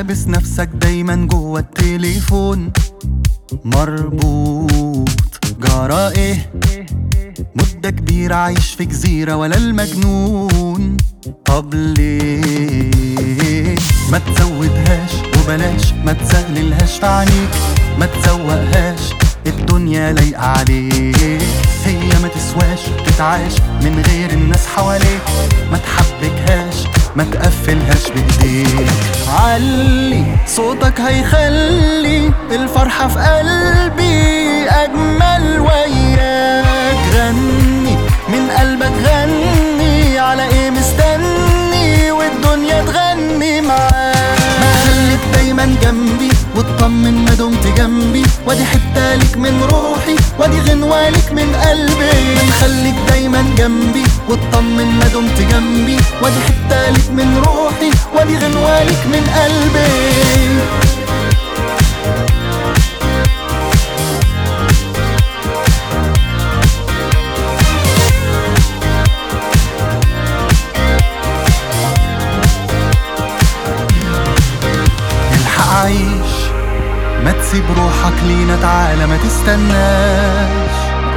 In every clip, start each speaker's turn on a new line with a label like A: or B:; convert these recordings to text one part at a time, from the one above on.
A: حابس نفسك دايما جوه التليفون مربوط جرى ايه مدة كبيرة عايش في جزيرة ولا المجنون طب ليه ما تزودهاش وبلاش ما تزغللهاش في عينيك ما تزوقهاش الدنيا لايقة عليك هي ما تسواش تتعاش من غير الناس حواليك ما تحبكهاش ما تقفلهاش بايديك علي صوتك هيخلي الفرحة في قلبي أجمل وياك غني من قلبك غني على ايه مستني والدنيا تغني معاك خليك دايما جنبي واطمن ما دمت جنبي وادي حتة ليك من روحي وادي غنوة ليك من قلبي خليك دايما جنبي واطمن ما دمت جنبي وادي حتة ليك من روحي وادي غنوة ليك من قلبي الحق عيش ما تسيب روحك لينا تعالى ما تستناش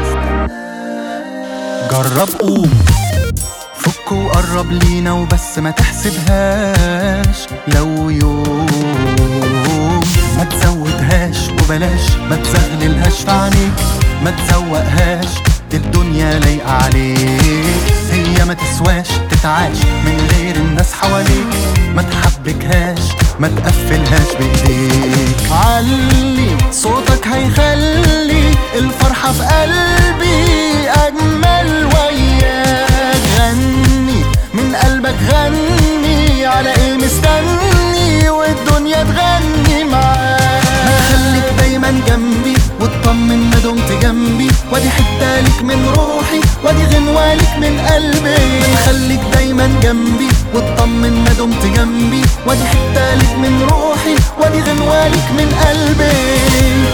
A: جرب قوم فك وقرب لينا وبس ما تحسبهاش لو يوم ما تزودهاش وبلاش ما تزغللهاش في عينيك ما تزوقهاش الدنيا لايقة عليك هي ما تسواش تتعاش من غير الناس حواليك ما تحبكهاش ما تقفلهاش بايديك علي صوتك هيخلي الفرحة في قلبي أجمل وياك غني من قلبك غني على ايه مستني والدنيا تغني معاك خليك دايما جنبي واطمن ما دمت جنبي وادي حتة ليك من روحي وادي غنوة ليك من قلبي خليك دايما جنبي واطمن ما دمت جنبي وادي حتة ليك من روحي وادي غنوة ليك من قلبي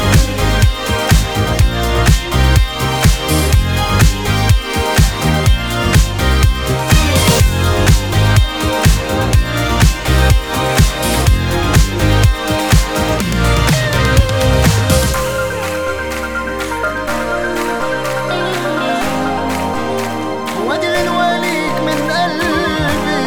A: وادي غنوة ليك من قلبي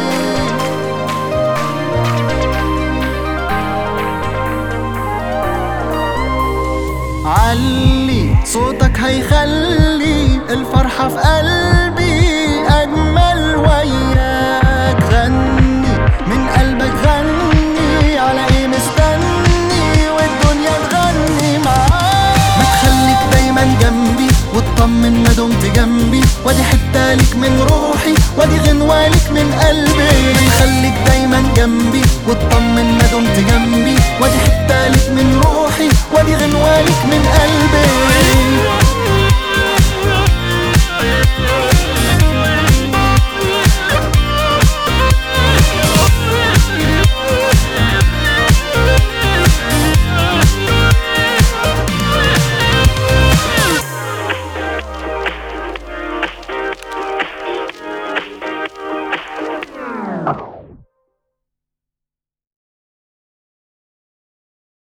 A: علي صوتك هيخلي الفرحة في قلبي أجمل وياك غني من قلبك غني على ايه مستني والدنيا تغني معاك ما تخليك دايما جنبي واطمن ما دمت جنبي وادي حتة ليك من روحي وادي غنوة ليك من قلبي خليك دايما جنبي واطمن ما دمت جنبي وادي